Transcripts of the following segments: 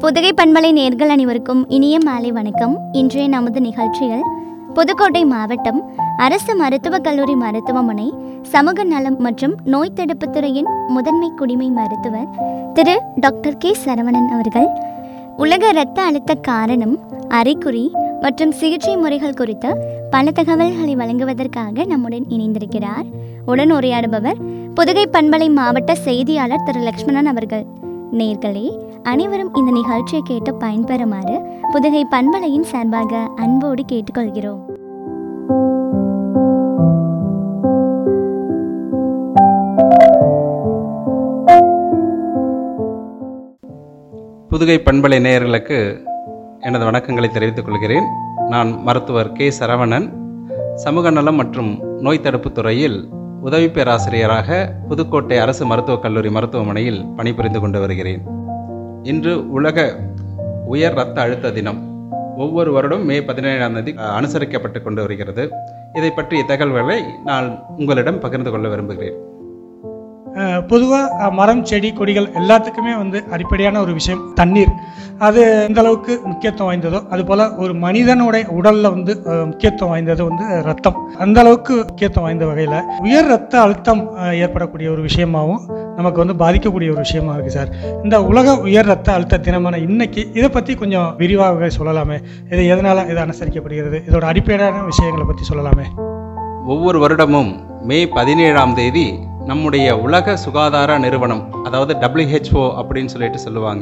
புதுகை பண்பலை நேர்கள் அனைவருக்கும் இனிய மாலை வணக்கம் இன்றைய நமது நிகழ்ச்சியில் புதுக்கோட்டை மாவட்டம் அரசு மருத்துவக் கல்லூரி மருத்துவமனை சமூக நலம் மற்றும் நோய் தடுப்புத் துறையின் முதன்மை குடிமை மருத்துவர் திரு டாக்டர் கே சரவணன் அவர்கள் உலக இரத்த அழுத்த காரணம் அறிகுறி மற்றும் சிகிச்சை முறைகள் குறித்த பல தகவல்களை வழங்குவதற்காக நம்முடன் இணைந்திருக்கிறார் உடன் உரையாடுபவர் புதுகை பண்பலை மாவட்ட செய்தியாளர் திரு லக்ஷ்மணன் அவர்கள் நேர்களே அனைவரும் இந்த நிகழ்ச்சியை கேட்டு பயன்பெறுமாறு புதுகை பண்பலையின் சார்பாக அன்போடு கேட்டுக்கொள்கிறோம் புதுகை பண்பலை நேயர்களுக்கு எனது வணக்கங்களை தெரிவித்துக் கொள்கிறேன் நான் மருத்துவர் கே சரவணன் சமூக நலம் மற்றும் நோய் தடுப்புத் துறையில் உதவி பேராசிரியராக புதுக்கோட்டை அரசு மருத்துவக் கல்லூரி மருத்துவமனையில் பணிபுரிந்து கொண்டு வருகிறேன் இன்று உலக உயர் இரத்த அழுத்த தினம் ஒவ்வொரு வருடம் மே பதினேழாம் தேதி அஹ், அனுசரிக்கப்பட்டு கொண்டு வருகிறது இதை பற்றிய தகவல்களை நான் உங்களிடம் பகிர்ந்து கொள்ள விரும்புகிறேன் பொதுவாக மரம் செடி கொடிகள் எல்லாத்துக்குமே வந்து அடிப்படையான ஒரு விஷயம் தண்ணீர் அது எந்த அளவுக்கு முக்கியத்துவம் வாய்ந்ததோ அதுபோல் ஒரு மனிதனுடைய உடலில் வந்து அஹ், முக்கியத்துவம் வாய்ந்தது வந்து ரத்தம் அந்த அளவுக்கு முக்கியத்துவம் வாய்ந்த வகையில் உயர் ரத்த அழுத்தம் அஹ், ஏற்படக்கூடிய ஒரு விஷயமாகவும் நமக்கு வந்து பாதிக்கக்கூடிய ஒரு விஷயமா இருக்குது சார் இந்த உலக உயர் ரத்த அழுத்த தினமான இன்னைக்கு இதை பற்றி கொஞ்சம் விரிவாக சொல்லலாமே இது எதனால் இது அனுசரிக்கப்படுகிறது இதோட அடிப்படையான விஷயங்களை பற்றி சொல்லலாமே ஒவ்வொரு வருடமும் மே பதினேழாம் தேதி நம்முடைய உலக சுகாதார நிறுவனம் அதாவது WHO அப்படின்னு சொல்லிட்டு சொல்லுவாங்க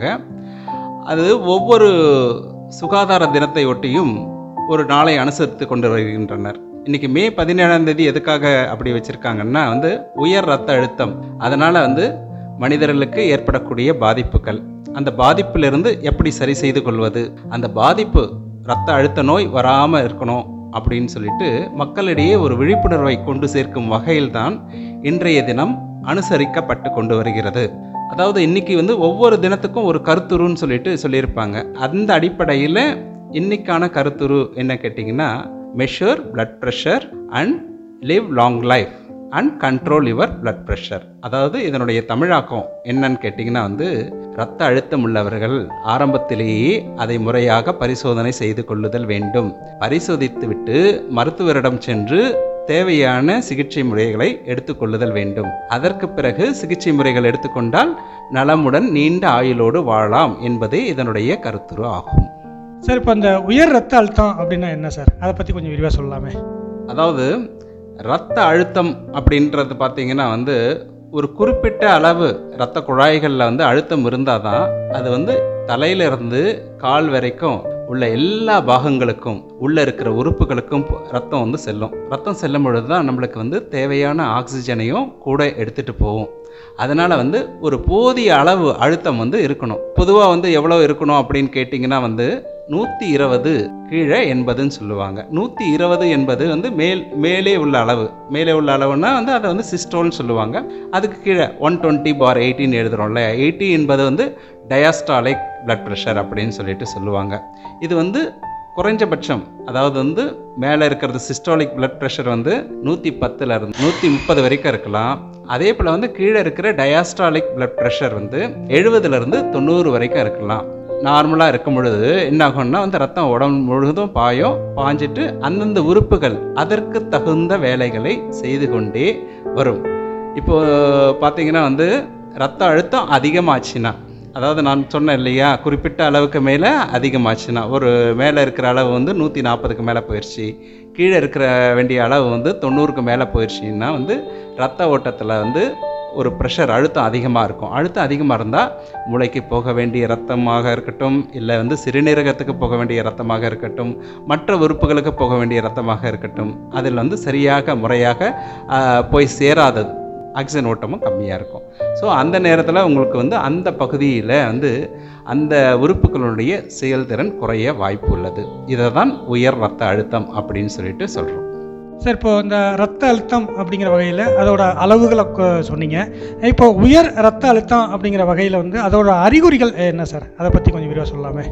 அது ஒவ்வொரு சுகாதார தினத்தை ஒட்டியும் ஒரு நாளை அனுசரித்து கொண்டு வருகின்றனர் இன்னைக்கு மே பதினேழாம் தேதி எதுக்காக அப்படி வச்சிருக்காங்கன்னா வந்து உயர் ரத்த அழுத்தம் அதனால வந்து மனிதர்களுக்கு ஏற்படக்கூடிய பாதிப்புகள் அந்த பாதிப்பிலிருந்து எப்படி சரி செய்து கொள்வது அந்த பாதிப்பு ரத்த அழுத்த நோய் வராமல் இருக்கணும் அப்படின்னு சொல்லிட்டு மக்களிடையே ஒரு விழிப்புணர்வை கொண்டு சேர்க்கும் வகையில்தான் இன்றைய தினம் அனுசரிக்கப்பட்டு கொண்டு வருகிறது அதாவது இன்னைக்கு வந்து ஒவ்வொரு தினத்துக்கும் ஒரு கருத்துருன்னு சொல்லிட்டு சொல்லியிருப்பாங்க அந்த அடிப்படையில் இன்னைக்கான கருத்துரு என்ன கேட்டிங்கன்னா measure blood pressure and live long life and control your blood pressure அதாவது இதனுடைய தமிழாக்கம் என்னன்னு கேட்டிங்கன்னா வந்து இரத்த அழுத்தம் உள்ளவர்கள் ஆரம்பத்திலேயே அதை முறையாக பரிசோதனை செய்து கொள்ளுதல் வேண்டும் பரிசோதித்துவிட்டு மருத்துவரிடம் சென்று தேவையான சிகிச்சை முறைகளை எடுத்துக்கொள்ளுதல் வேண்டும் அதற்கு பிறகு சிகிச்சை முறைகள் எடுத்துக்கொண்டால் நலமுடன் நீண்ட ஆயுளோடு வாழலாம் என்பதே இதனுடைய கருத்துரு ஆகும் சார் இப்போ இந்த உயர் ரத்த அழுத்தம் அப்படின்னா என்ன சார் அதை பற்றி கொஞ்சம் விரிவாக சொல்லலாமே அதாவது இரத்த அழுத்தம் அப்படின்றது பார்த்தீங்கன்னா வந்து ஒரு குறிப்பிட்ட அளவு இரத்த குழாய்களில் வந்து அழுத்தம் இருந்தால் தான் அது வந்து தலையிலிருந்து கால் வரைக்கும் உள்ள எல்லா பாகங்களுக்கும் உள்ள இருக்கிற உறுப்புகளுக்கும் போ- ரத்தம் வந்து செல்லும் ரத்தம் செல்லும் பொழுது தான் நம்மளுக்கு வந்து தேவையான ஆக்சிஜனையும் கூட எடுத்துட்டு போகும் அதனால வந்து ஒரு போதிய அளவு அழுத்தம் வந்து இருக்கணும் பொதுவாக வந்து எவ்வளோ இருக்கணும் அப்படின்னு கேட்டிங்கன்னா வந்து நூற்றி இருபது கீழே எண்பதுன்னு சொல்லுவாங்க நூற்றி இருபது என்பது வந்து மேல் மேலே உள்ள அளவு மேலே உள்ள அளவுனா வந்து அதை வந்து சிஸ்டோல்னு சொல்லுவாங்க அதுக்கு கீழே ஒன் டுவெண்ட்டி பார் எயிட்டின்னு எழுதுறோம்ல எயிட்டி என்பது வந்து டயாஸ்டாலிக் blood pressure அப்படின்னு சொல்லிட்டு சொல்லுவாங்க இது வந்து குறைஞ்சபட்சம் அதாவது வந்து மேலே இருக்கிறது சிஸ்டாலிக் blood pressure வந்து நூற்றி பத்துல இருந்து நூற்றி முப்பது வரைக்கும் இருக்கலாம் அதே போல் வந்து கீழே இருக்கிற டயாஸ்டாலிக் blood pressure வந்து எழுபதுல இருந்து தொண்ணூறு வரைக்கும் இருக்கலாம் நார்மலாக இருக்கும் பொழுது என்ன ஆகும்னா வந்து ரத்தம் உடம்பு முழுவதும் பாயும் பாஞ்சிட்டு அந்தந்த உறுப்புகள் அதற்கு தகுந்த வேலைகளை செய்து கொண்டே வரும் இப்போ பார்த்தீங்கன்னா வந்து ரத்த அழுத்தம் அதிகமாச்சுன்னா அதாவது நான் சொன்னேன் இல்லையா குறிப்பிட்ட அளவுக்கு மேலே அதிகமாச்சுன்னா ஒரு மேலே இருக்கிற அளவு வந்து நூற்றி நாற்பதுக்கு மேலே போயிடுச்சு கீழே இருக்கிற வேண்டிய அளவு வந்து தொண்ணூறுக்கு மேலே போயிடுச்சுன்னா வந்து ரத்த ஓட்டத்தில் வந்து ஒரு ப்ரெஷர் அழுத்தம் அதிகமாக இருக்கும் அழுத்தம் அதிகமாக இருந்தால் மூளைக்கு போக வேண்டிய ரத்தமாக இருக்கட்டும் இல்லை வந்து சிறுநீரகத்துக்கு போக வேண்டிய ரத்தமாக இருக்கட்டும் மற்ற உறுப்புகளுக்கு போக வேண்டிய ரத்தமாக இருக்கட்டும் அதில் வந்து சரியாக முறையாக ஆஹ், போய் சேராதது ஆக்சிஜன் ஓட்டமும் கம்மியாக இருக்கும் ஸோ அந்த நேரத்தில் உங்களுக்கு வந்து அந்த பகுதியில் வந்து அந்த உறுப்புகளுடைய செயல்திறன் குறைய வாய்ப்பு உள்ளது இதை தான் உயர் ரத்த அழுத்தம் அப்படின்னு சொல்லிட்டு சொல்கிறோம் சார் இப்போ இந்த ரத்த அழுத்தம் அப்படிங்கிற வகையில் அதோட அளவுகளை கொ- சொன்னீங்க இப்போ உயர் ரத்த அழுத்தம் அப்படிங்கிற வகையில் வந்து அதோட அறிகுறிகள் என்ன சார் அதை பற்றி கொஞ்சம் விரிவாக சொல்லலாமே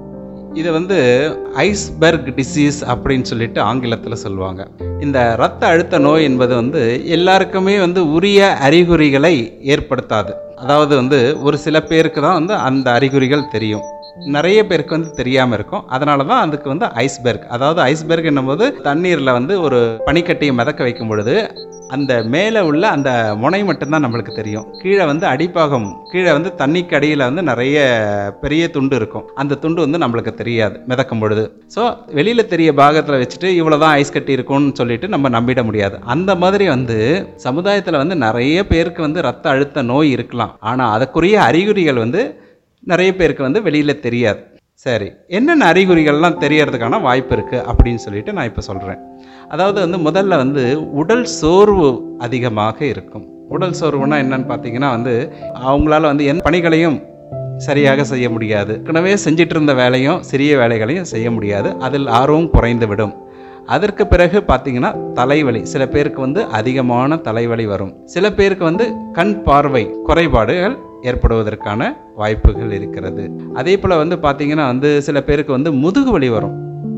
இது வந்து ஐஸ்பெர்க் டிசீஸ் அப்படின்னு சொல்லிட்டு ஆங்கிலத்தில் சொல்லுவாங்க இந்த இரத்த அழுத்த நோய் என்பது வந்து எல்லாருக்குமே வந்து உரிய அறிகுறிகளை ஏற்படுத்தாது அதாவது வந்து ஒரு சில பேருக்கு தான் வந்து அந்த அறிகுறிகள் தெரியும் நிறைய பேருக்கு வந்து தெரியாமல் இருக்கும் அதனால தான் அதுக்கு வந்து ஐஸ்பெர்க் அதாவது ஐஸ்பெர்க் என்னும்போது தண்ணீரில் வந்து ஒரு பனிக்கட்டியை மிதக்க வைக்கும் பொழுது அந்த மேலே உள்ள அந்த முனை மட்டும்தான் நம்மளுக்கு தெரியும் கீழே வந்து அடிப்பாகம் கீழே வந்து தண்ணிக்கு அடியில் வந்து நிறைய பெரிய துண்டு இருக்கும் அந்த துண்டு வந்து நம்மளுக்கு தெரியாது மிதக்கும் பொழுது ஸோ வெளியில் தெரிய பாகத்தில் வச்சுட்டு இவ்வளோ தான் ஐஸ் கட்டி இருக்கும்னு சொல்லிட்டு நம்ம நம்பிட முடியாது அந்த மாதிரி வந்து சமுதாயத்தில் வந்து நிறைய பேருக்கு வந்து ரத்த அழுத்த நோய் இருக்கலாம் ஆனால் அதுக்குரிய அறிகுறிகள் வந்து நிறைய பேருக்கு வந்து வெளியில் தெரியாது சரி என்னென்ன அறிகுறிகள்லாம் தெரியறதுக்கான வாய்ப்பு இருக்குது அப்படின்னு சொல்லிட்டு நான் இப்போ சொல்கிறேன் அதாவது வந்து முதல்ல வந்து உடல் சோர்வு அதிகமாக இருக்கும் உடல் சோர்வுனா என்னன்னு பார்த்தீங்கன்னா வந்து அவங்களால வந்து எந்த பணிகளையும் சரியாக செய்ய முடியாது ஏற்கனவே செஞ்சிட்டு இருந்த வேலையும் சிறிய வேலைகளையும் செய்ய முடியாது அதில் ஆர்வம் குறைந்து விடும் அதற்கு பிறகு பார்த்தீங்கன்னா தலைவலி சில பேருக்கு வந்து அதிகமான தலைவலி வரும் சில பேருக்கு வந்து கண் பார்வை குறைபாடுகள் ஏற்படுவதற்கான வாய்ப்புகள் இருக்கிறது அதே போல் வந்து பார்த்தீங்கன்னா வந்து சில பேருக்கு வந்து முதுகு வலி வரும்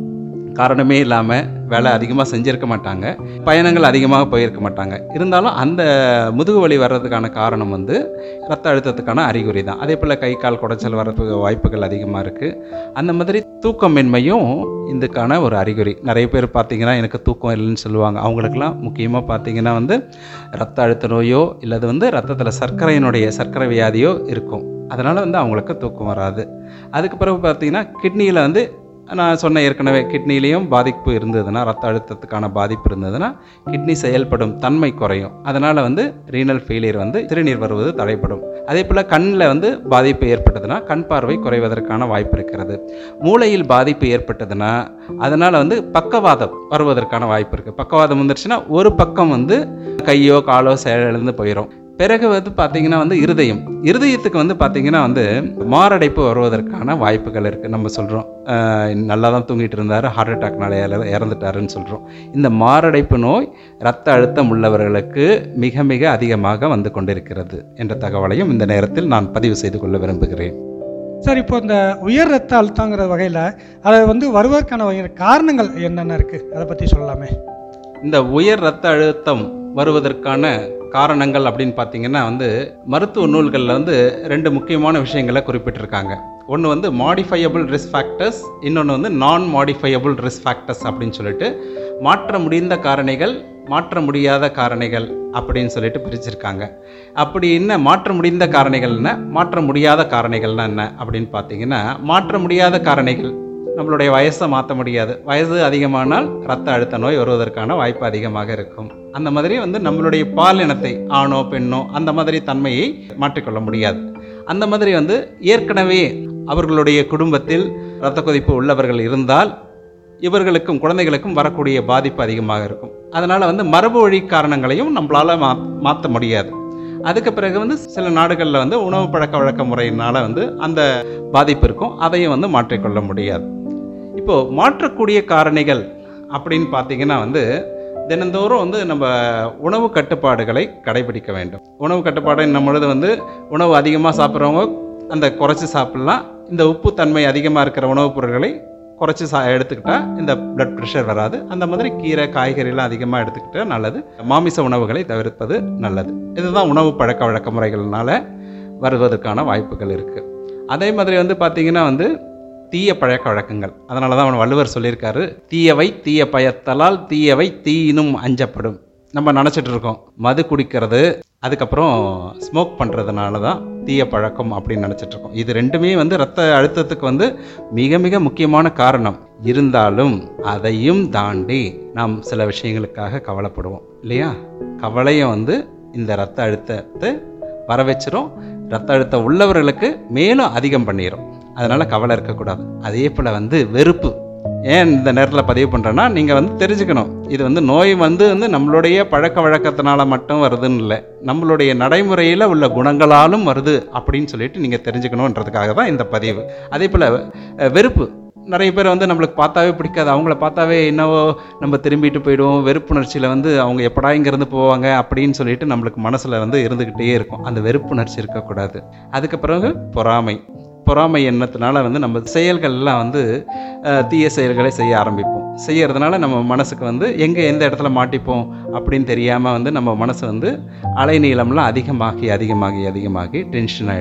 காரணமே இல்லாமல் வேலை அதிகமாக செஞ்சிருக்க மாட்டாங்க பயணங்கள் அதிகமாக போயிருக்க மாட்டாங்க இருந்தாலும் அந்த முதுகு வலி வர்றதுக்கான காரணம் வந்து ரத்த அழுத்தத்துக்கான அறிகுறி தான் அதே போல் கை கால் குடைச்சல் வர்றதுக்கு வாய்ப்புகள் அதிகமாக இருக்குது அந்த மாதிரி தூக்கமின்மையும் இதுக்கான ஒரு அறிகுறி நிறைய பேர் பார்த்தீங்கன்னா எனக்கு தூக்கம் இல்லைன்னு சொல்லுவாங்க அவங்களுக்கெல்லாம் முக்கியமாக பார்த்தீங்கன்னா வந்து ரத்த அழுத்த நோயோ இல்லது வந்து ரத்தத்தில் சர்க்கரையினுடைய சர்க்கரை வியாதியோ இருக்கும் அதனால் வந்து அவங்களுக்கு தூக்கம் வராது அதுக்கு பிறகு பார்த்தீங்கன்னா கிட்னியில் வந்து நான் சொன்ன ஏற்கனவே கிட்னிலையும் பாதிப்பு இருந்ததுன்னா ரத்த அழுத்தத்துக்கான பாதிப்பு இருந்ததுன்னா கிட்னி செயல்படும் தன்மை குறையும் அதனால் வந்து ரீனல் ஃபெயிலியர் வந்து சிறுநீர் வருவது தடைப்படும் அதே போல் கண்ணில் வந்து பாதிப்பு ஏற்பட்டதுன்னா கண் பார்வை குறைவதற்கான வாய்ப்பு இருக்கிறது மூளையில் பாதிப்பு ஏற்பட்டதுன்னா அதனால் வந்து பக்கவாதம் வருவதற்கான வாய்ப்பு இருக்குது பக்கவாதம் வந்துருச்சுன்னா ஒரு பக்கம் வந்து கையோ காலோ செயலிழந்து போயிடும் பிறகு வந்து பார்த்தீங்கன்னா வந்து இருதயம் இருதயத்துக்கு வந்து பார்த்தீங்கன்னா வந்து மாரடைப்பு வருவதற்கான வாய்ப்புகள் இருக்குது நம்ம சொல்கிறோம் நல்லா தான் தூங்கிட்டு இருந்தார் ஹார்ட் அட்டாக்னால இறந்துட்டாருன்னு சொல்கிறோம் இந்த மாரடைப்பு நோய் இரத்த அழுத்தம் உள்ளவர்களுக்கு மிக மிக அதிகமாக வந்து கொண்டிருக்கிறது என்ற தகவலையும் இந்த நேரத்தில் நான் பதிவு செய்து கொள்ள விரும்புகிறேன் சார் இப்போ இந்த உயர் ரத்த அழுத்தங்கிற வகையில் அதை வந்து வருவதற்கான வகையான காரணங்கள் என்னென்ன இருக்குது அதை பற்றி சொல்லலாமே இந்த உயர் இரத்த அழுத்தம் வருவதற்கான காரணங்கள் அப்படின்னு பார்த்தீங்கன்னா வந்து மருத்துவ நூல்களில் வந்து ரெண்டு முக்கியமான விஷயங்களை குறிப்பிட்டிருக்காங்க ஒன்று வந்து மாடிஃபையபிள் ரிஸ்க் ஃபேக்டர்ஸ் இன்னொன்று வந்து நான் மாடிஃபையபிள் ரிஸ்க் ஃபேக்டர்ஸ் அப்படின்னு சொல்லிட்டு மாற்ற முடிந்த காரணிகள் மாற்ற முடியாத காரணிகள் அப்படின்னு சொல்லிட்டு பிரிச்சிருக்காங்க அப்படி என்ன மாற்ற முடிந்த காரணிகள் என்ன மாற்ற முடியாத காரணிகள்னா என்ன அப்படின்னு பார்த்தீங்கன்னா மாற்ற முடியாத காரணிகள் நம்மளுடைய வயசை மாற்ற முடியாது வயசு அதிகமானால் ரத்த அழுத்த நோய் வருவதற்கான வாய்ப்பு அதிகமாக இருக்கும் அந்த மாதிரி வந்து நம்மளுடைய பாலினத்தை ஆணோ பெண்ணோ அந்த மாதிரி தன்மையை மாற்றிக்கொள்ள முடியாது அந்த மாதிரி வந்து ஏற்கனவே அவர்களுடைய குடும்பத்தில் இரத்த கொதிப்பு உள்ளவர்கள் இருந்தால் இவர்களுக்கும் குழந்தைகளுக்கும் வரக்கூடிய பாதிப்பு அதிகமாக இருக்கும் அதனால் வந்து மரபு வழி காரணங்களையும் நம்மளால் மா மாற்ற முடியாது அதுக்கு பிறகு வந்து சில நாடுகளில் வந்து உணவு பழக்க வழக்க முறையினால் வந்து அந்த பாதிப்பு இருக்கும் அதையும் வந்து மாற்றிக்கொள்ள முடியாது இப்போது மாற்றக்கூடிய காரணிகள் அப்படின்னு பார்த்தீங்கன்னா வந்து தினந்தோறும் வந்து நம்ம உணவு கட்டுப்பாடுகளை கடைபிடிக்க வேண்டும் உணவு கட்டுப்பாடு என்னும் பொழுது வந்து உணவு அதிகமாக சாப்பிட்றவங்க அந்த குறைச்சி சாப்பிட்லாம் இந்த உப்பு தன்மை அதிகமாக இருக்கிற உணவுப் பொருட்களை குறைச்சி சா எடுத்துக்கிட்டால் இந்த பிளட் ப்ரெஷர் வராது அந்த மாதிரி கீரை காய்கறிலாம் அதிகமாக எடுத்துக்கிட்டால் நல்லது மாமிச உணவுகளை தவிர்ப்பது நல்லது இதுதான் உணவு பழக்க வழக்க முறைகள்னால வருவதற்கான வாய்ப்புகள் இருக்குது அதே மாதிரி வந்து பார்த்திங்கன்னா வந்து தீய பழக்க வழக்கங்கள் அதனால தான் அவன் வள்ளுவர் சொல்லியிருக்காரு தீயவை தீய பயத்தலால் தீயவை தீயினும் அஞ்சப்படும் நம்ம நினச்சிட்டு இருக்கோம் மது குடிக்கிறது அதுக்கப்புறம் ஸ்மோக் பண்ணுறதுனால தான் தீய பழக்கம் அப்படின்னு நினச்சிட்டு இருக்கோம் இது ரெண்டுமே வந்து ரத்த அழுத்தத்துக்கு வந்து மிக மிக முக்கியமான காரணம் இருந்தாலும் அதையும் தாண்டி நாம் சில விஷயங்களுக்காக கவலைப்படுவோம் இல்லையா கவலையை வந்து இந்த ரத்த அழுத்தத்தை வர வச்சிரும் ரத்த அழுத்தம் உள்ளவர்களுக்கு மேலும் அதிகம் பண்ணிடும் அதனால் கவலை இருக்கக்கூடாது அதே போல் வந்து வெறுப்பு ஏன் இந்த நேரத்தில் பதிவு பண்ணுறேன்னா நீங்கள் வந்து தெரிஞ்சுக்கணும் இது வந்து நோய் வந்து வந்து நம்மளுடைய பழக்க வழக்கத்தினால மட்டும் வருதுன்னு இல்லை நம்மளுடைய நடைமுறையில் உள்ள குணங்களாலும் வருது அப்படின்னு சொல்லிட்டு நீங்கள் தெரிஞ்சுக்கணுன்றதுக்காக தான் இந்த பதிவு அதே போல் வெறுப்பு நிறைய பேர் வந்து நம்மளுக்கு பார்த்தாவே பிடிக்காது அவங்கள பார்த்தாவே என்னவோ நம்ம திரும்பிட்டு போயிடுவோம் வெறுப்புணர்ச்சியில் வந்து அவங்க எப்படா இங்கேருந்து போவாங்க அப்படின்னு சொல்லிட்டு நம்மளுக்கு மனசில் வந்து இருந்துக்கிட்டே இருக்கும் அந்த வெறுப்புணர்ச்சி இருக்கக்கூடாது அதுக்கு பிறகு பொறாமை பொறாமை எண்ணத்தினால வந்து நம்ம செயல்கள்லாம் வந்து அஹ், தீய செயல்களை செய்ய ஆரம்பிப்போம் செய்யறதுனால நம்ம மனசுக்கு வந்து எங்கே எந்த இடத்துல மாட்டிப்போம் அப்படின்னு தெரியாமல் வந்து நம்ம மனசு வந்து அலைநீளம்லாம் அதிகமாகி அதிகமாகி அதிகமாகி டென்ஷன் ஆகிடும்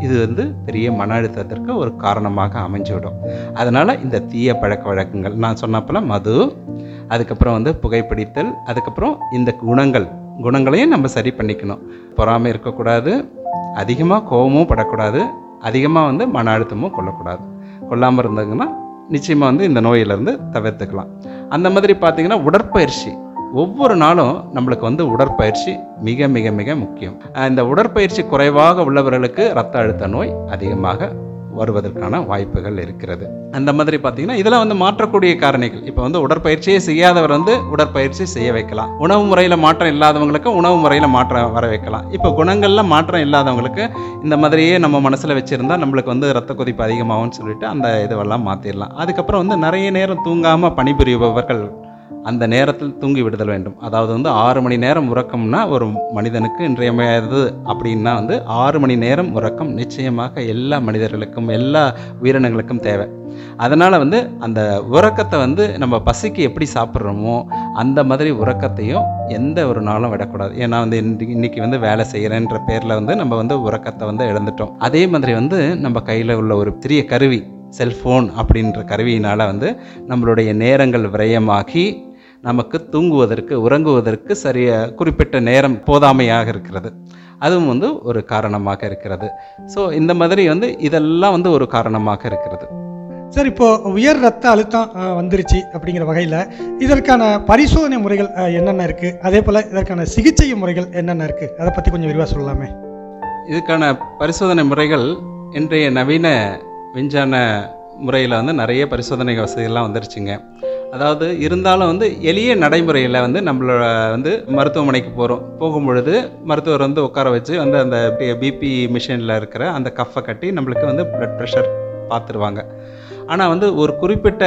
இது வந்து பெரிய மன அழுத்தத்திற்கு ஒரு காரணமாக அமைஞ்சுவிடும் அதனால் இந்த தீய பழக்க வழக்கங்கள் நான் சொன்னப்பல மது அதுக்கப்புறம் வந்து புகைப்பிடித்தல் அதுக்கப்புறம் இந்த குணங்கள் குணங்களையும் நம்ம சரி பண்ணிக்கணும் பொறாமை இருக்கக்கூடாது அதிகமாக கோபமும் படக்கூடாது அதிகமாக வந்து மன அழுத்தமும் கொள்ளக்கூடாது கொள்ளாமல் இருந்தாங்கன்னா நிச்சயமாக வந்து இந்த நோயிலிருந்து தவிர்த்துக்கலாம் அந்த மாதிரி பார்த்தீங்கன்னா உடற்பயிற்சி ஒவ்வொரு நாளும் நம்மளுக்கு வந்து உடற்பயிற்சி மிக மிக மிக முக்கியம் அஹ் இந்த உடற்பயிற்சி குறைவாக உள்ளவர்களுக்கு இரத்த அழுத்த நோய் அதிகமாக வருவதற்கான வாய்ப்புகள் இருக்கிறது அந்த மாதிரி பார்த்தீங்கன்னா இதெல்லாம் வந்து மாற்றக்கூடிய காரணிகள் இப்போ வந்து உடற்பயிற்சியே செய்யாதவர் வந்து உடற்பயிற்சி செய்ய வைக்கலாம் உணவு முறையில் மாற்றம் இல்லாதவங்களுக்கு உணவு முறையில் மாற்றம் வர வைக்கலாம் இப்போ குணங்கள்ல மாற்றம் இல்லாதவங்களுக்கு இந்த மாதிரியே நம்ம மனசில் வச்சுருந்தா நம்மளுக்கு வந்து ரத்த கொதிப்பு அதிகமாகும்னு சொல்லிட்டு அந்த இதுவெல்லாம் மாற்றிடலாம் அதுக்கப்புறம் வந்து நிறைய நேரம் தூங்காமல் பணிபுரிபவர்கள் அந்த நேரத்தில் தூங்கி விடுதல் வேண்டும் அதாவது வந்து ஆறு மணி நேரம் உறக்கம்னா ஒரு மனிதனுக்கு இன்றியமையாதது அப்படின்னா வந்து ஆறு மணி நேரம் உறக்கம் நிச்சயமாக எல்லா மனிதர்களுக்கும் எல்லா உயிரினங்களுக்கும் தேவை அதனால் வந்து அந்த உறக்கத்தை வந்து நம்ம பசிக்கு எப்படி சாப்பிட்றோமோ அந்த மாதிரி உறக்கத்தையும் எந்த ஒரு நாளும் விடக்கூடாது ஏன்னா வந்து இன்னைக்கு- இன்னைக்கு வந்து வேலை செய்கிறேன்ற பேரில் வந்து நம்ம வந்து உறக்கத்தை வந்து இழந்துட்டோம் அதே மாதிரி வந்து நம்ம கையில் உள்ள ஒரு சிறிய கருவி செல்ஃபோன் அப்படின்ற கருவியினால் வந்து நம்மளுடைய நேரங்கள் விரயமாகி நமக்கு தூங்குவதற்கு உறங்குவதற்கு சரிய குறிப்பிட்ட நேரம் போதாமையாக இருக்கிறது அதுவும் வந்து ஒரு காரணமாக இருக்கிறது ஸோ இந்த மாதிரி வந்து இதெல்லாம் வந்து ஒரு காரணமாக இருக்கிறது சார் இப்போ உயர் ரத்த அழுத்தம் அஹ், வந்துருச்சு அப்படிங்கிற வகையில் இதற்கான பரிசோதனை முறைகள் அஹ், என்னென்ன இருக்குது அதே போல் இதற்கான சிகிச்சை முறைகள் என்னென்ன இருக்குது அதை பற்றி கொஞ்சம் விரிவாக சொல்லலாமே இதுக்கான பரிசோதனை முறைகள் இன்றைய நவீன விஞ்ஞான முறையில் வந்து நிறைய பரிசோதனை வசதிகள்லாம் வந்துருச்சுங்க அதாவது இருந்தாலும் வந்து எளிய நடைமுறையில் வந்து நம்மளோட வந்து மருத்துவமனைக்கு போகிறோம் போகும் பொழுது மருத்துவர் வந்து உட்கார வச்சு வந்து அந்த பிபி மிஷினில் இருக்கிற அந்த கஃப்பை கட்டி நம்மளுக்கு வந்து ப்ளட் ப்ரெஷர் பார்த்துருவாங்க ஆனால் வந்து ஒரு குறிப்பிட்ட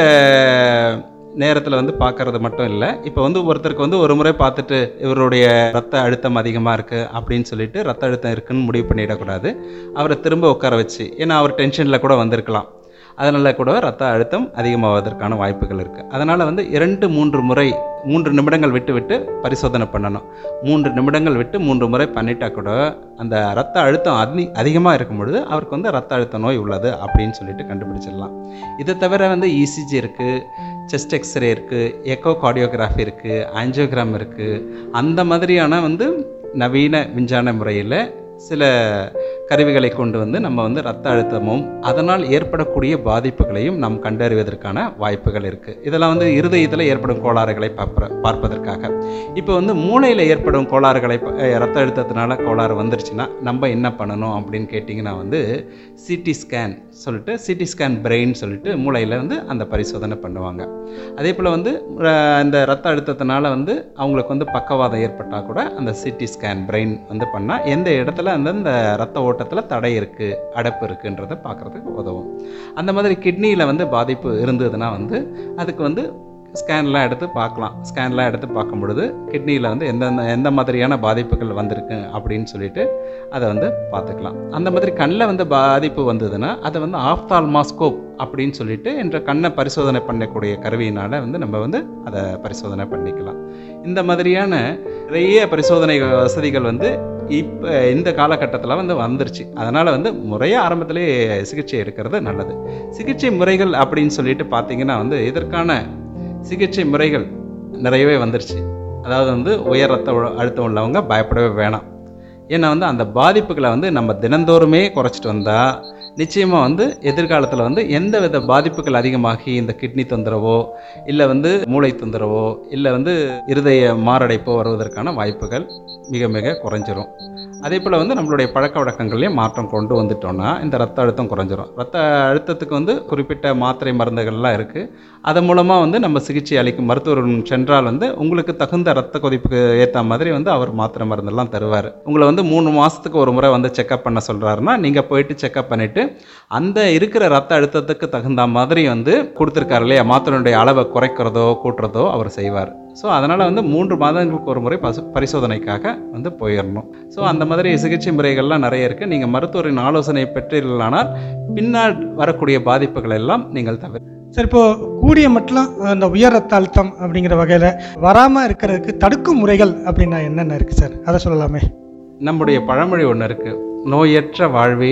நேரத்தில் வந்து பார்க்கறது மட்டும் இல்லை இப்போ வந்து ஒருத்தருக்கு வந்து ஒரு முறை பார்த்துட்டு இவருடைய ரத்த அழுத்தம் அதிகமாக இருக்குது அப்படின்னு சொல்லிட்டு ரத்த அழுத்தம் இருக்குன்னு முடிவு பண்ணிடக்கூடாது அவரை திரும்ப உட்கார வச்சு ஏன்னா அவர் டென்ஷனில் கூட வந்திருக்கலாம் அதனால் கூட ரத்த அழுத்தம் அதிகமாவதற்கான வாய்ப்புகள் இருக்குது அதனால் வந்து இரண்டு மூன்று முறை மூன்று நிமிடங்கள் விட்டு விட்டு பரிசோதனை பண்ணணும் மூன்று நிமிடங்கள் விட்டு மூன்று முறை பண்ணிட்டா கூட அந்த ரத்த அழுத்தம் அதி அதிகமாக இருக்கும் பொழுது அவருக்கு வந்து ரத்த அழுத்த நோய் உள்ளது அப்படின்னு சொல்லிட்டு கண்டுபிடிச்சிடலாம் இதை தவிர வந்து இசிஜி இருக்குது செஸ்ட் எக்ஸ்ரே இருக்குது எக்கோ கார்டியோகிராஃபி இருக்குது ஆஞ்சியோகிராம் இருக்குது அந்த மாதிரியான வந்து நவீன விஞ்ஞான முறையில் சில கருவிகளை கொண்டு வந்து நம்ம வந்து ரத்த அழுத்தமும் அதனால் ஏற்படக்கூடிய பாதிப்புகளையும் நாம் கண்டறிவதற்கான வாய்ப்புகள் இருக்குது இதெல்லாம் வந்து இருதயத்தில் ஏற்படும் கோளாறுகளை பார்ப்ப பார்ப்பதற்காக இப்போ வந்து மூளையில் ஏற்படும் கோளாறுகளை ப- அஹ் ரத்த அழுத்தத்தினால கோளாறு வந்துருச்சுன்னா நம்ம என்ன பண்ணணும் அப்படின்னு கேட்டிங்கன்னா வந்து சிடி ஸ்கேன் சொல்லிட்டு சிடி ஸ்கேன் பிரெயின் சொல்லிட்டு மூளையில் வந்து அந்த பரிசோதனை பண்ணுவாங்க அதே போல் வந்து அஹ், இந்த ரத்த அழுத்தத்தினால வந்து அவங்களுக்கு வந்து பக்கவாதம் ஏற்பட்டால் கூட அந்த சிடி ஸ்கேன் பிரெயின் வந்து பண்ணால் எந்த இடத்துல அந்த இந்த ரத்த ஓட்டத்தில் தடை இருக்குது அடைப்பு இருக்குன்றதை பார்க்குறதுக்கு உதவும் அந்த மாதிரி கிட்னியில் வந்து பாதிப்பு இருந்ததுன்னா வந்து அதுக்கு வந்து ஸ்கேன்லாம் எடுத்து பார்க்கலாம் ஸ்கேன்லாம் எடுத்து பார்க்கும் பொழுது கிட்னியில் வந்து எந்தெந்த எந்த மாதிரியான பாதிப்புகள் வந்திருக்கு அப்படின்னு சொல்லிட்டு அதை வந்து பார்த்துக்கலாம் அந்த மாதிரி கண்ணில் வந்து பாதிப்பு வந்ததுன்னா அதை வந்து ஆப்தால்மாஸ்கோப் அப்படின்னு சொல்லிட்டு என்ற கண்ணை பரிசோதனை பண்ணக்கூடிய கருவியினால் வந்து நம்ம வந்து அதை பரிசோதனை பண்ணிக்கலாம் இந்த மாதிரியான நிறைய பரிசோதனை வசதிகள் வந்து இப்போ இந்த காலகட்டத்தில் வந்து வந்துருச்சு அதனால் வந்து முறையாக ஆரம்பத்திலே சிகிச்சை எடுக்கிறது நல்லது சிகிச்சை முறைகள் அப்படின்னு சொல்லிட்டு பார்த்தீங்கன்னா வந்து இதற்கான சிகிச்சை முறைகள் நிறையவே வந்துருச்சு அதாவது வந்து உயர் ரத்த உ- அழுத்தம் உள்ளவங்க பயப்படவே வேணாம் ஏன்னா வந்து அந்த பாதிப்புகளை வந்து நம்ம தினந்தோறுமே குறைச்சிட்டு வந்தால் நிச்சயமாக வந்து எதிர்காலத்தில் வந்து எந்த வித பாதிப்புகள் அதிகமாகி இந்த கிட்னி தொந்தரவோ இல்லை வந்து மூளை தொந்தரவோ இல்லை வந்து இருதய மாரடைப்போ வருவதற்கான வாய்ப்புகள் மிக மிக குறைஞ்சிரும் அதே போல் வந்து நம்மளுடைய பழக்க வழக்கங்கள்லையும் மாற்றம் கொண்டு வந்துட்டோம்னா இந்த ரத்த அழுத்தம் குறைஞ்சிரும் ரத்த அழுத்தத்துக்கு வந்து குறிப்பிட்ட மாத்திரை மருந்துகள்லாம் இருக்குது அதன் மூலமாக வந்து நம்ம சிகிச்சை அளிக்கும் மருத்துவர் சென்றால் வந்து உங்களுக்கு தகுந்த ரத்த கொதிப்புக்கு ஏற்ற மாதிரி வந்து அவர் மாத்திரை மருந்தெல்லாம் தருவார் உங்களை வந்து மூணு மாதத்துக்கு ஒரு முறை வந்து செக்கப் பண்ண சொல்கிறாருன்னா நீங்கள் போயிட்டு செக்கப் பண்ணிவிட்டு அந்த இருக்கிற ரத்த அழுத்தத்துக்கு தகுந்த மாதிரி வந்து கொடுத்துருக்காரு இல்லையா மாத்திரையுடைய அளவை குறைக்கிறதோ கூட்டுறதோ அவர் செய்வார் ஸோ அதனால் வந்து மூன்று மாதங்களுக்கு ஒரு முறை பசு பரிசோதனைக்காக வந்து போயிடணும் ஸோ அந்த மாதிரி சிகிச்சை முறைகள்லாம் நிறைய இருக்குது நீங்கள் மருத்துவரின் ஆலோசனை பெற்றீர்களானால் பின்னால் வரக்கூடிய பாதிப்புகள் எல்லாம் நீங்கள் தவிர சார் இப்போ கூடிய மட்டும் அந்த உயர் ரத்த அழுத்தம் அப்படிங்கிற வகையில் வராமல் இருக்கிறதுக்கு தடுக்கும் முறைகள் அப்படின்னா என்னென்ன இருக்குது சார் அதை சொல்லலாமே நம்முடைய பழமொழி ஒன்று இருக்குது நோயற்ற வாழ்வே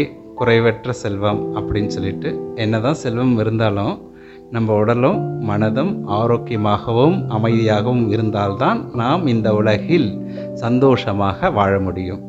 குறைவற்ற செல்வம் அப்படின்னு சொல்லிட்டு என்னதான் செல்வம் இருந்தாலும் நம்ம உடலும் மனதும் ஆரோக்கியமாகவும் அமைதியாகவும் இருந்தால்தான் நாம் இந்த உலகில் சந்தோஷமாக வாழ முடியும்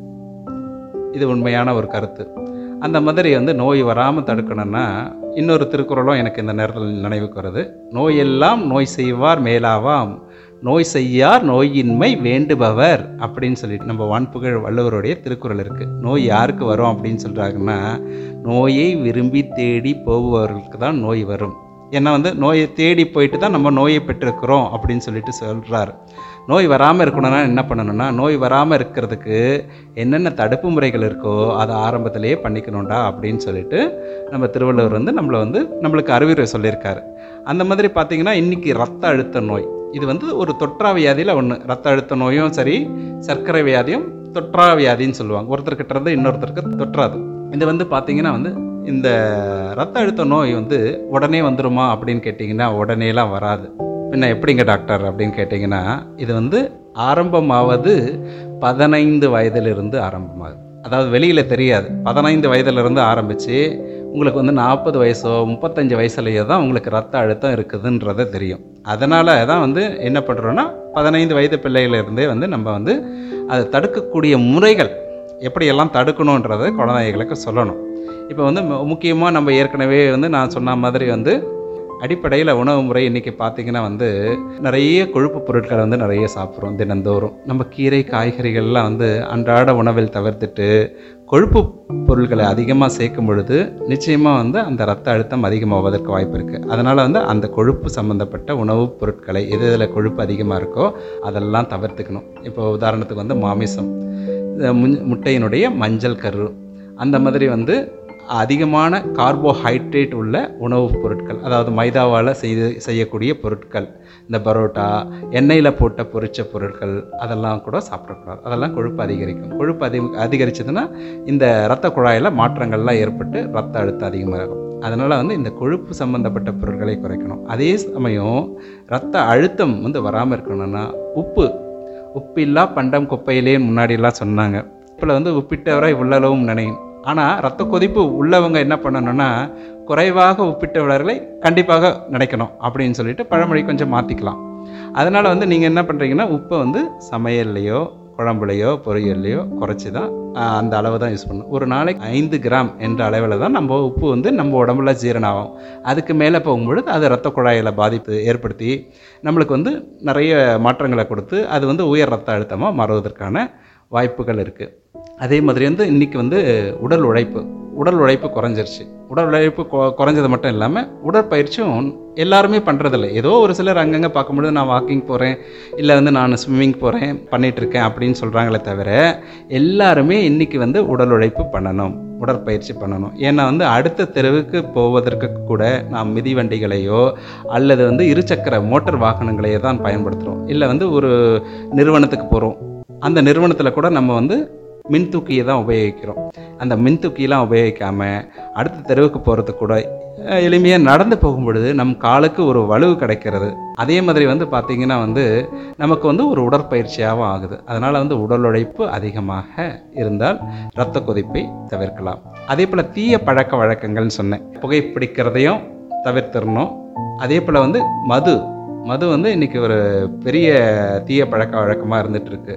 இது உண்மையான ஒரு கருத்து அந்த மாதிரி வந்து நோய் வராமல் தடுக்கணும்னா இன்னொரு திருக்குறளும் எனக்கு இந்த நேரத்தில் நினைவுக்கு வருது நோயெல்லாம் நோய் செய்வார் மேலாவாம் நோய் செய்யார் நோயின்மை வேண்டுபவர் அப்படின்னு சொல்லிட்டு நம்ம வான்புகழ் வள்ளுவருடைய திருக்குறள் இருக்குது நோய் யாருக்கு வரும் அப்படின்னு சொல்கிறாங்கன்னா நோயை விரும்பி தேடி போபவர்களுக்கு தான் நோய் வரும் ஏன்னா வந்து நோயை தேடி போயிட்டு தான் நம்ம நோயை பெற்றிருக்கிறோம் அப்படின்னு சொல்லிட்டு சொல்கிறார் நோய் வராமல் இருக்கணும்னா என்ன பண்ணணும்னா நோய் வராமல் இருக்கிறதுக்கு என்னென்ன தடுப்பு முறைகள் இருக்கோ அதை ஆரம்பத்திலேயே பண்ணிக்கணும்டா அப்படின்னு சொல்லிட்டு நம்ம திருவள்ளுவர் வந்து நம்மளை வந்து நம்மளுக்கு அறிவுரை சொல்லியிருக்காரு அந்த மாதிரி பார்த்தீங்கன்னா இன்றைக்கி ரத்த அழுத்த நோய் இது வந்து ஒரு தொற்றா வியாதியில் ஒன்று ரத்த அழுத்த நோயும் சரி சர்க்கரை வியாதியும் தொற்றா வியாதின்னு சொல்லுவாங்க ஒருத்தர்கிட்ட இருந்து இன்னொருத்தருக்கு தொற்றாது இது வந்து பார்த்தீங்கன்னா வந்து இந்த ரத்த அழுத்த நோய் வந்து உடனே வந்துருமா அப்படின்னு கேட்டிங்கன்னா உடனேலாம் வராது பின்ன எப்படிங்க டாக்டர் அப்படின்னு கேட்டிங்கன்னா இது வந்து ஆரம்பமாவது பதினைந்து வயதிலிருந்து ஆரம்பமாகுது அதாவது வெளியில் தெரியாது பதினைந்து வயதிலிருந்து ஆரம்பித்து உங்களுக்கு வந்து நாற்பது வயசோ முப்பத்தஞ்சு வயசுலேயே தான் உங்களுக்கு ரத்த அழுத்தம் இருக்குதுன்றதை தெரியும் அதனால தான் வந்து என்ன பண்ணுறோன்னா பதினைந்து வயது பிள்ளைகளிருந்தே வந்து நம்ம வந்து அதை தடுக்கக்கூடிய முறைகள் எப்படியெல்லாம் தடுக்கணுன்றதை குழந்தைகளுக்கு சொல்லணும் இப்போ வந்து முக்கியமாக நம்ம ஏற்கனவே வந்து நான் சொன்ன மாதிரி வந்து அடிப்படையில் உணவு முறை இன்றைக்கி பார்த்திங்கன்னா வந்து நிறைய கொழுப்பு பொருட்களை வந்து நிறைய சாப்பிட்றோம் தினந்தோறும் நம்ம கீரை காய்கறிகள்லாம் வந்து அன்றாட உணவில் தவிர்த்துட்டு கொழுப்பு பொருட்களை அதிகமாக சேர்க்கும் பொழுது நிச்சயமாக வந்து அந்த ரத்த அழுத்தம் அதிகமாவதற்கு வாய்ப்பு இருக்குது அதனால் வந்து அந்த கொழுப்பு சம்மந்தப்பட்ட உணவுப் பொருட்களை எது இதில் கொழுப்பு அதிகமாக இருக்கோ அதெல்லாம் தவிர்த்துக்கணும் இப்போ உதாரணத்துக்கு வந்து மாமிசம் முட்டையினுடைய மஞ்சள் கரு அந்த மாதிரி வந்து அதிகமான கார்போஹைட்ரேட் உள்ள உணவுப் பொருட்கள் அதாவது மைதாவால் செய்து செய்யக்கூடிய பொருட்கள் இந்த பரோட்டா எண்ணெயில் போட்ட பொரிச்ச பொருட்கள் அதெல்லாம் கூட சாப்பிடக்கூடாது அதெல்லாம் கொழுப்பு அதிகரிக்கும் கொழுப்பு அதி அதிகரிச்சதுன்னா இந்த இரத்த குழாயில் மாற்றங்கள்லாம் ஏற்பட்டு ரத்த அழுத்தம் அதிகமாகும் அதனால் வந்து இந்த கொழுப்பு சம்மந்தப்பட்ட பொருட்களை குறைக்கணும் அதே சமயம் ரத்த அழுத்தம் வந்து வராமல் இருக்கணும்னா உப்பு உப்பில்லா பண்டம் குப்பையிலே முன்னாடிலாம் சொன்னாங்க இப்போ வந்து உப்பிட்டவரை உள்ளளவும் நினையும் ஆனால் ரத்த கொதிப்பு உள்ளவங்க என்ன பண்ணணும்னா குறைவாக உப்பிட்டவர்களை கண்டிப்பாக நினைக்கணும் அப்படின்னு சொல்லிட்டு பழமொழி கொஞ்சம் மாற்றிக்கலாம் அதனால் வந்து நீங்கள் என்ன பண்ணுறீங்கன்னா உப்பை வந்து சமையல்லையோ குழம்புலையோ பொரியல்லையோ குறைச்சி தான் அந்த அளவு தான் யூஸ் பண்ணணும் ஒரு நாளைக்கு ஐந்து கிராம் என்ற அளவில் தான் நம்ம உப்பு வந்து நம்ம உடம்புல ஜீரணம் ஆகும் அதுக்கு மேலே போகும்பொழுது அது ரத்த குழாயில் பாதிப்பு ஏற்படுத்தி நம்மளுக்கு வந்து நிறைய மாற்றங்களை கொடுத்து அது வந்து உயர் ரத்த அழுத்தமாக மாறுவதற்கான வாய்ப்புகள் இருக்குது அதே மாதிரி வந்து இன்றைக்கி வந்து உடல் உழைப்பு உடல் உழைப்பு குறைஞ்சிருச்சு உடல் உழைப்பு குறைஞ்சது மட்டும் இல்லாமல் உடற்பயிற்சியும் எல்லாருமே பண்ணுறதில்ல ஏதோ ஒரு சிலர் அங்கங்கே பார்க்கும்பொழுது நான் வாக்கிங் போகிறேன் இல்லை வந்து நான் ஸ்விம்மிங் போகிறேன் பண்ணிகிட்ருக்கேன் அப்படின்னு சொல்கிறாங்களே தவிர எல்லாருமே இன்றைக்கி வந்து உடல் உழைப்பு பண்ணணும் உடற்பயிற்சி பண்ணணும் ஏன்னா வந்து அடுத்த தெருவுக்கு போவதற்கு கூட நாம் மிதிவண்டிகளையோ அல்லது வந்து இருசக்கர மோட்டார் வாகனங்களையோ தான் பயன்படுத்துகிறோம் இல்லை வந்து ஒரு நிறுவனத்துக்கு போகிறோம் அந்த நிறுவனத்தில் கூட நம்ம வந்து மின் தூக்கியை தான் உபயோகிக்கிறோம் அந்த மின் தூக்கியெல்லாம் உபயோகிக்காமல் அடுத்த தெருவுக்கு போகிறதுக்கு கூட எளிமையாக நடந்து போகும் பொழுது நம் காலுக்கு ஒரு வலுவு கிடைக்கிறது அதே மாதிரி வந்து பார்த்திங்கன்னா வந்து நமக்கு வந்து ஒரு உடற்பயிற்சியாகவும் ஆகுது அதனால் வந்து உடல் உழைப்பு அதிகமாக இருந்தால் இரத்த கொதிப்பை தவிர்க்கலாம் அதே போல் தீய பழக்க வழக்கங்கள்னு சொன்னேன் புகைப்பிடிக்கிறதையும் தவிர்த்திடணும் அதே போல் வந்து மது மது வந்து இன்றைக்கி ஒரு பெரிய தீய பழக்க வழக்கமாக இருந்துகிட்ருக்கு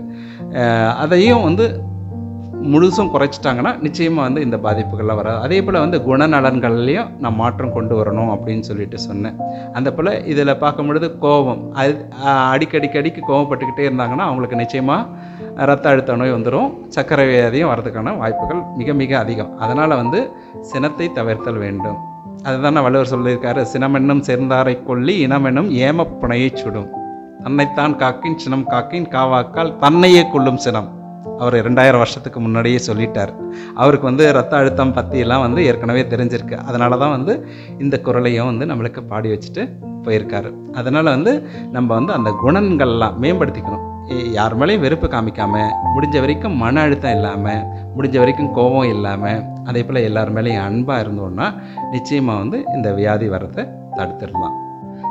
அதையும் வந்து முழுசும் குறைச்சிட்டாங்கன்னா நிச்சயமாக வந்து இந்த பாதிப்புகள்லாம் வராது அதே போல் வந்து குணநலன்கள்லேயும் நான் மாற்றம் கொண்டு வரணும் அப்படின்னு சொல்லிட்டு சொன்னேன் அந்த போல் இதில் பார்க்கும் பொழுது கோபம் அது அடிக்கடிக்கடிக்கு கோபப்பட்டுக்கிட்டே இருந்தாங்கன்னா அவங்களுக்கு நிச்சயமாக ரத்த அழுத்த நோய் வந்துடும் சர்க்கரை வியாதியும் வரதுக்கான வாய்ப்புகள் மிக மிக அதிகம் அதனால் வந்து சினத்தை தவிர்த்தல் வேண்டும் அதுதான் வள்ளுவர் சொல்லியிருக்காரு சினமென்னும் சேர்ந்தாரை கொல்லி இனமென்னும் ஏமப்புனையை சுடும் தன்னைத்தான் காக்கின் சினம் காக்கின் காவாக்கால் தன்னையே கொள்ளும் சினம் அவர் ரெண்டாயிரம் வருஷத்துக்கு முன்னாடியே சொல்லிட்டார் அவருக்கு வந்து ரத்த அழுத்தம் பற்றியெல்லாம் வந்து ஏற்கனவே தெரிஞ்சிருக்கு அதனால தான் வந்து இந்த குரலையும் வந்து நம்மளுக்கு பாடி வச்சுட்டு போயிருக்காரு அதனால் வந்து நம்ம வந்து அந்த குணங்கள்லாம் மேம்படுத்திக்கணும் யார் மேலேயும் வெறுப்பு காமிக்காமல் முடிஞ்ச வரைக்கும் மன அழுத்தம் இல்லாமல் முடிஞ்ச வரைக்கும் கோபம் இல்லாமல் அதே போல் எல்லார் மேலேயும் அன்பாக இருந்தோன்னா நிச்சயமாக வந்து இந்த வியாதி வர்றதை தடுத்துடலாம்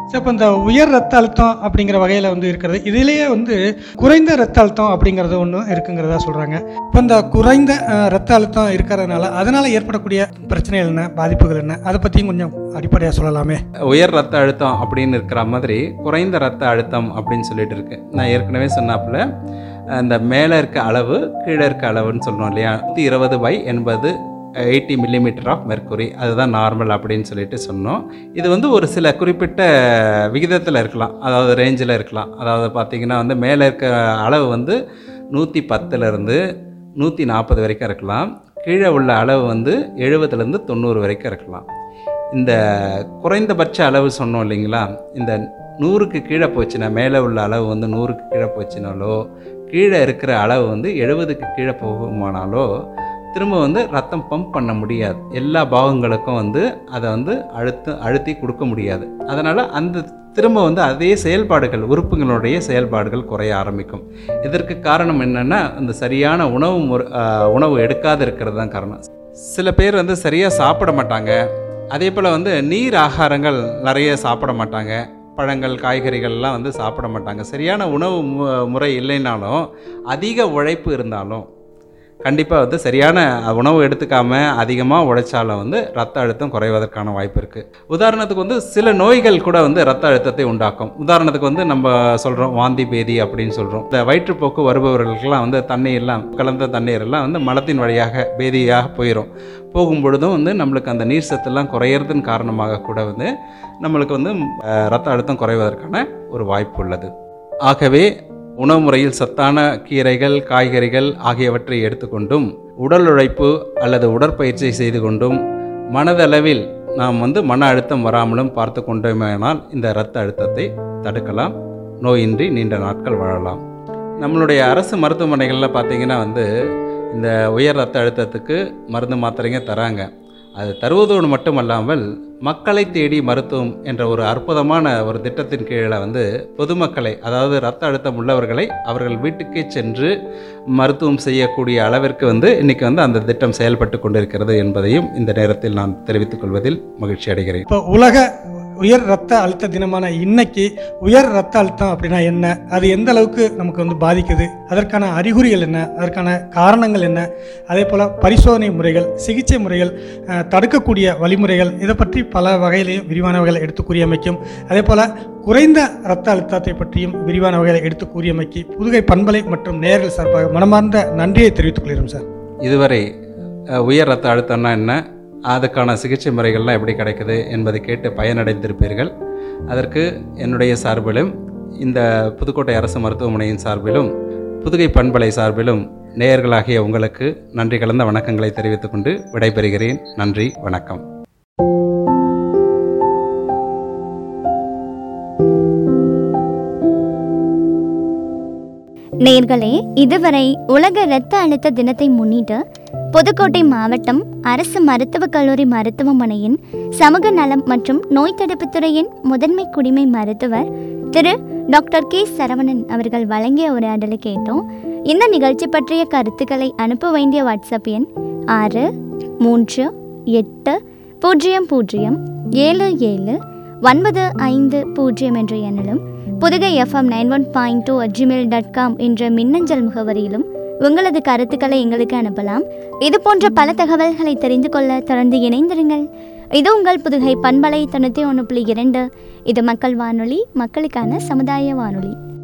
ஸோ இப்போ இந்த உயர் ரத்த அழுத்தம் அப்படிங்கிற வகையில் வந்து இருக்கிறது இதிலேயே வந்து குறைந்த ரத்த அழுத்தம் அப்படிங்கிறது ஒன்று இருக்குங்கிறதா சொல்கிறாங்க இப்போ இந்த குறைந்த அஹ், ரத்த அழுத்தம் இருக்கிறதுனால அதனால் ஏற்படக்கூடிய பிரச்சனைகள் என்ன பாதிப்புகள் என்ன அதை பற்றியும் கொஞ்சம் அடிப்படையாக சொல்லலாமே உயர் ரத்த அழுத்தம் அப்படின்னு இருக்கிற மாதிரி குறைந்த ரத்த அழுத்தம் அப்படின்னு சொல்லிட்டு இருக்கு நான் ஏற்கனவே சொன்னாப்புல அந்த மேலே இருக்க அளவு கீழே இருக்க அளவுன்னு சொல்றோம் இல்லையா நூற்றி இருபது பை எண்பது எயிட்டி மில்லிமீட்டர் ஆஃப் மெர்க்குரி அதுதான் நார்மல் அப்படின்னு சொல்லிட்டு சொன்னோம் இது வந்து ஒரு சில குறிப்பிட்ட விகிதத்தில் இருக்கலாம் அதாவது ரேஞ்சில் இருக்கலாம் அதாவது பார்த்தீங்கன்னா வந்து மேலே இருக்க அளவு வந்து நூற்றி பத்துலேருந்து நூற்றி நாற்பது வரைக்கும் இருக்கலாம் கீழே உள்ள அளவு வந்து எழுபதுலேருந்து தொண்ணூறு வரைக்கும் இருக்கலாம் இந்த குறைந்தபட்ச அளவு சொன்னோம் இல்லைங்களா இந்த நூறுக்கு கீழே போச்சுன்னா மேலே உள்ள அளவு வந்து நூறுக்கு கீழே போச்சுனாலோ கீழே இருக்கிற அளவு வந்து எழுபதுக்கு கீழே போகுமானாலோ திரும்ப வந்து ரத்தம் பம்ப் பண்ண முடியாது எல்லா பாகங்களுக்கும் வந்து அதை வந்து அழுத்த அழுத்தி கொடுக்க முடியாது அதனால் அந்த திரும்ப வந்து அதே செயல்பாடுகள் உறுப்புகளுடைய செயல்பாடுகள் குறைய ஆரம்பிக்கும் இதற்கு காரணம் என்னென்னா அந்த சரியான உணவு முறை ஆஹ் உணவு எடுக்காது இருக்கிறது தான் காரணம் சில பேர் வந்து சரியாக சாப்பிட மாட்டாங்க அதே போல் வந்து நீர் ஆகாரங்கள் நிறைய சாப்பிட மாட்டாங்க பழங்கள் காய்கறிகள்லாம் வந்து சாப்பிட மாட்டாங்க சரியான உணவு மு- முறை இல்லைனாலும் அதிக உழைப்பு இருந்தாலும் கண்டிப்பாக வந்து சரியான உணவு எடுத்துக்காம அதிகமாக உழைச்சாலும் வந்து ரத்த அழுத்தம் குறைவதற்கான வாய்ப்பு இருக்குது உதாரணத்துக்கு வந்து சில நோய்கள் கூட வந்து ரத்த அழுத்தத்தை உண்டாக்கும் உதாரணத்துக்கு வந்து நம்ம சொல்கிறோம் வாந்தி பேதி அப்படின்னு சொல்கிறோம் இந்த வயிற்றுப்போக்கு வருபவர்களுக்கெல்லாம் வந்து தண்ணீர்லாம் கலந்த தண்ணீரெல்லாம் வந்து மலத்தின் வழியாக பேதியாக போயிடும் போகும் பொழுதும் வந்து நம்மளுக்கு அந்த நீர் சத்தெல்லாம் குறையிறதன் காரணமாக கூட வந்து நம்மளுக்கு வந்து அஹ், ரத்த அழுத்தம் குறைவதற்கான ஒரு வாய்ப்பு உள்ளது ஆகவே உணவு முறையில் சத்தான கீரைகள் காய்கறிகள் ஆகியவற்றை எடுத்துக்கொண்டும் உடல் உழைப்பு அல்லது உடற்பயிற்சி செய்து கொண்டும் மனதளவில் நாம் வந்து மன அழுத்தம் வராமலும் பார்த்து கொண்டோமேனால் இந்த இரத்த அழுத்தத்தை தடுக்கலாம் நோயின்றி நீண்ட நாட்கள் வாழலாம் நம்மளுடைய அரசு மருத்துவமனைகளில் பார்த்தீங்கன்னா வந்து இந்த உயர் ரத்த அழுத்தத்துக்கு மருந்து மாத்திரைங்க தராங்க அது தருவதோடு மட்டுமல்லாமல் மக்களை தேடி மருத்துவம் என்ற ஒரு அற்புதமான ஒரு திட்டத்தின் கீழே வந்து பொதுமக்களை அதாவது ரத்த அழுத்தம் உள்ளவர்களை அவர்கள் வீட்டுக்கே சென்று மருத்துவம் செய்யக்கூடிய அளவிற்கு வந்து இன்னைக்கு வந்து அந்த திட்டம் செயல்பட்டு கொண்டிருக்கிறது என்பதையும் இந்த நேரத்தில் நான் தெரிவித்துக் கொள்வதில் மகிழ்ச்சி அடைகிறேன் இப்போ உலக உயர் ரத்த அழுத்த தினமான இன்னைக்கு உயர் ரத்த அழுத்தம் அப்படின்னா என்ன அது எந்த அளவுக்கு நமக்கு வந்து பாதிக்குது அதற்கான அறிகுறிகள் என்ன அதற்கான காரணங்கள் என்ன அதே போல் பரிசோதனை முறைகள் சிகிச்சை முறைகள் அஹ், தடுக்கக்கூடிய வழிமுறைகள் இதை பற்றி பல வகையிலையும் விரிவான வகையில் எடுத்து கூறியமைக்கும் அதே போல் குறைந்த இரத்த அழுத்தத்தை பற்றியும் விரிவான வகையில் எடுத்து கூறியமைக்கு புதுகை பண்பலை மற்றும் நேயர்கள் சார்பாக மனமார்ந்த நன்றியை தெரிவித்துக் கொள்கிறோம் சார் இதுவரை அஹ், உயர் ரத்த அழுத்தம்னா என்ன அதுக்கான சிகிச்சை முறைகள்லாம் எப்படி கிடைக்குது என்பதை கேட்டு பயனடைந்திருப்பீர்கள் அதற்கு என்னுடைய சார்பிலும் இந்த புதுக்கோட்டை அரசு மருத்துவமனையின் சார்பிலும் புதுகை பண்பலை சார்பிலும் நேயர்களாகிய உங்களுக்கு நன்றி கலந்த வணக்கங்களை தெரிவித்துக் கொண்டு விடைபெறுகிறேன் நன்றி வணக்கம் நேர்களே இதுவரை உலக இரத்த அழுத்த தினத்தை முன்னிட்டு புதுக்கோட்டை மாவட்டம் அரசு மருத்துவக் கல்லூரி மருத்துவமனையின் சமூக நலம் மற்றும் நோய் தடுப்புத் துறையின் முதன்மை குடிமை மருத்துவர் திரு டாக்டர் கே சரவணன் அவர்கள் வழங்கிய உரையாடலை கேட்டோம் இந்த நிகழ்ச்சி பற்றிய கருத்துக்களை அனுப்ப வேண்டிய வாட்ஸ்அப் எண் ஆறு மூன்று எட்டு பூஜ்ஜியம் பூஜ்ஜியம் ஏழு ஏழு ஒன்பது ஐந்து பூஜ்ஜியம் என்ற எண்ணிலும் Pudugai FM nine one point two Gmail dot com என்ற மின்னஞ்சல் முகவரியிலும் உங்களது கருத்துக்களை எங்களுக்கு அனுப்பலாம் இது போன்ற பல தகவல்களை தெரிந்து கொள்ள தொடர்ந்து இணைந்திருங்கள் இது உங்கள் புதுகை பண்பலை தொண்ணூற்றி ஒன்று புள்ளி இரண்டு இது மக்கள் வானொலி மக்களுக்கான சமுதாய வானொலி